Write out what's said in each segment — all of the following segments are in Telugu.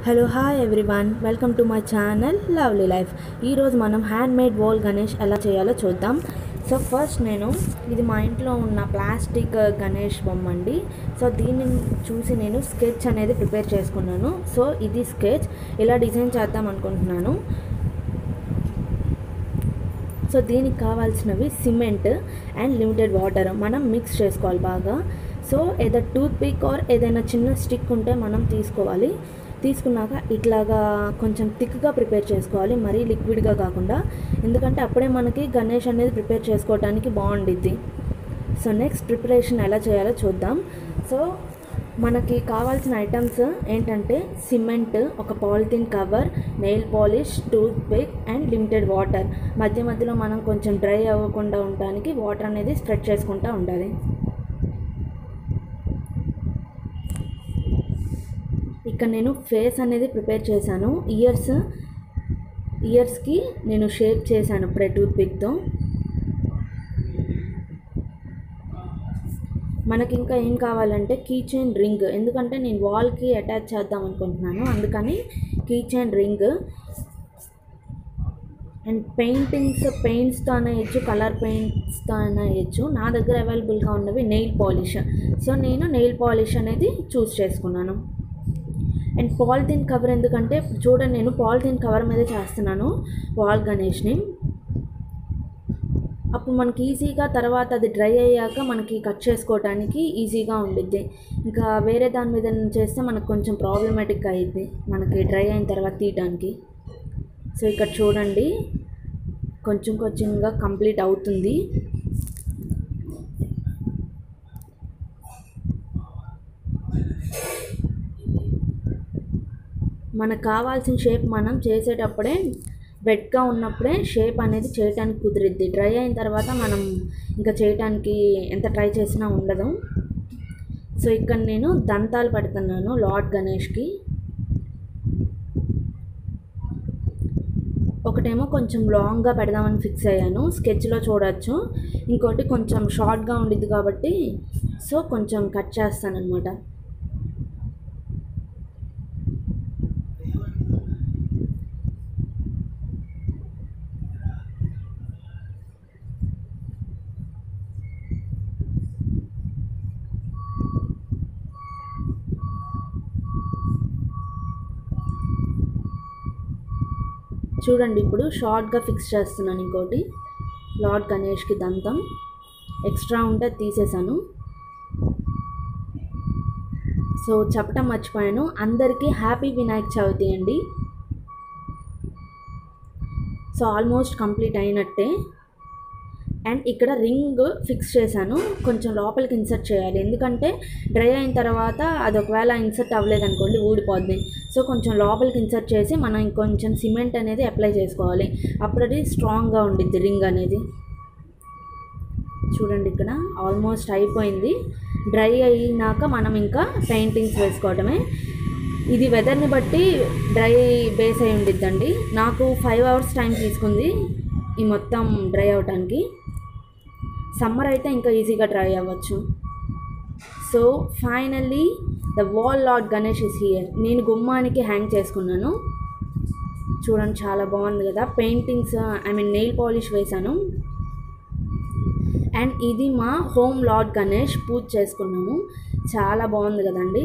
hello hi everyone welcome to my channel lovely life ఈరోజు మనం హ్యాండ్ మేడ్ వాల్ గణేష్ ఎలా చేయాలో చూద్దాం సో ఫస్ట్ నేను ఇది మా ఇంట్లో ఉన్న ప్లాస్టిక్ గణేష్ బొమ్మ అండి సో దీన్ని చూసి నేను స్కెచ్ అనేది ప్రిపేర్ చేసుకున్నాను సో ఇది స్కెచ్ ఇలా డిజైన్ చేద్దాం అనుకుంటున్నాను సో దీనికి కావాల్సినవి సిమెంట్ అండ్ లిమిటెడ్ వాటర్ మనం మిక్స్ చేసుకోవాలి బాగా సో ఏదో టూత్ పిక్ ఆర్ ఏదైనా చిన్న స్టిక్ ఉంటే మనం తీసుకోవాలి తీసుకున్నాక ఇట్లాగా కొంచెం థిక్గా ప్రిపేర్ చేసుకోవాలి మరీ లిక్విడ్గా కాకుండా ఎందుకంటే అప్పుడే మనకి గణేష్ అనేది ప్రిపేర్ చేసుకోవడానికి బాగుండిద్ది సో నెక్స్ట్ ప్రిపరేషన్ ఎలా చేయాలో చూద్దాం సో మనకి కావాల్సిన ఐటమ్స్ ఏంటంటే సిమెంట్ ఒక polythene cover nail polish toothpick and limited water మధ్య మధ్యలో మనం కొంచెం డ్రై అవ్వకుండా ఉండడానికి వాటర్ అనేది స్ప్రెడ్ చేసుకుంటూ ఉండాలి ఇక్కడ నేను ఫేస్ అనేది ప్రిపేర్ చేశాను ఇయర్స్ ఇయర్స్కి నేను షేప్ చేశాను ఇప్పుడే టూత్ పిక్తో మనకి ఇంకా ఏం కావాలంటే కీ చైన్ రింగ్ ఎందుకంటే నేను వాల్కి అటాచ్ చేద్దాం అనుకుంటున్నాను అందుకని key chain ring and paintings పెయింట్స్తో అయినా వేయచ్చు కలర్ పెయింట్స్తో అయినా వేయచ్చు నా దగ్గర అవైలబుల్గా ఉన్నవి నెయిల్ పాలిష్ సో నేను నెయిల్ పాలిష్ అనేది చూస్ చేసుకున్నాను అండ్ పాలిథిన్ కవర్ ఎందుకంటే చూడండి నేను పాలిథిన్ కవర్ మీద చేస్తున్నాను వాల్ గణేష్ని అప్పుడు మనకి ఈజీగా తర్వాత అది డ్రై అయ్యాక మనకి కట్ చేసుకోవడానికి ఈజీగా ఉండిద్ది ఇంకా వేరే దాని మీద చేస్తే మనకు కొంచెం ప్రాబ్లమేటిక్ అయ్యిద్ది మనకి డ్రై అయిన తర్వాత తీయడానికి సో ఇక్కడ చూడండి కొంచెం కొంచెంగా కంప్లీట్ అవుతుంది మనకు కావాల్సిన షేప్ మనం చేసేటప్పుడే వెట్గా ఉన్నప్పుడే షేప్ అనేది చేయడానికి కుదిరిద్ది డ్రై అయిన తర్వాత మనం ఇంకా చేయడానికి ఎంత ట్రై చేసినా ఉండదు సో ఇక్కడ నేను దంతాలు పెడుతున్నాను లార్డ్ గణేష్కి ఒకటేమో కొంచెం లాంగ్గా పెడదామని ఫిక్స్ అయ్యాను స్కెచ్లో చూడొచ్చు ఇంకోటి కొంచెం షార్ట్గా ఉండిద్ది కాబట్టి సో కొంచెం కట్ చేస్తాను అనమాట చూడండి ఇప్పుడు షార్ట్గా ఫిక్స్ చేస్తున్నాను ఇంకోటి లార్డ్ గణేష్కి దంతం ఎక్స్ట్రా ఉంటే తీసేసాను సో చెప్పటం మర్చిపోయాను అందరికీ హ్యాపీ వినాయక చవితి అండి సో ఆల్మోస్ట్ కంప్లీట్ అయినట్టే అండ్ ఇక్కడ రింగ్ ఫిక్స్ చేశాను కొంచెం లోపలికి ఇన్సర్ట్ చేయాలి ఎందుకంటే డ్రై అయిన తర్వాత అది ఒకవేళ ఇన్సర్ట్ అవ్వలేదు అనుకోండి ఊడిపోద్ది సో కొంచెం లోపలికి ఇన్సర్ట్ చేసి మనం ఇంకొంచెం సిమెంట్ అనేది అప్లై చేసుకోవాలి అప్పుడు అది స్ట్రాంగ్గా ఉండిద్ది రింగ్ అనేది చూడండి ఇక్కడ ఆల్మోస్ట్ అయిపోయింది డ్రై అయినాక మనం ఇంకా పెయింటింగ్స్ వేసుకోవడమే ఇది వెదర్ని బట్టి డ్రై బేస్ అయి ఉండిద్దండి నాకు ఫైవ్ అవర్స్ టైం తీసుకుంది ఈ మొత్తం డ్రై అవడానికి సమ్మర్ అయితే ఇంకా ఈజీగా డ్రై అవ్వచ్చు so finally the wall lord Ganesh is here నేను గుమ్మానికి హ్యాంగ్ చేసుకున్నాను చూడండి చాలా బాగుంది కదా paintings I mean nail polish వేశాను అండ్ ఇది మా హోమ్ లార్డ్ గణేష్ పూజ చేసుకున్నాము చాలా బాగుంది కదండి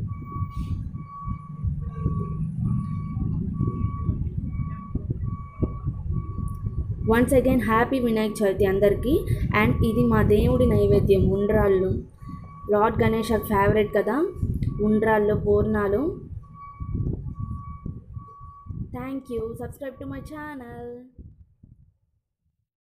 once again happy Vinayaka Chavithi అందరికీ అండ్ ఇది మా దేవుడి నైవేద్యం ఉండ్రాళ్ళు లార్డ్ గణేష్ ఫేవరెట్ కదా ఉండ్రాళ్ళు పూర్ణాలు thank you subscribe to my channel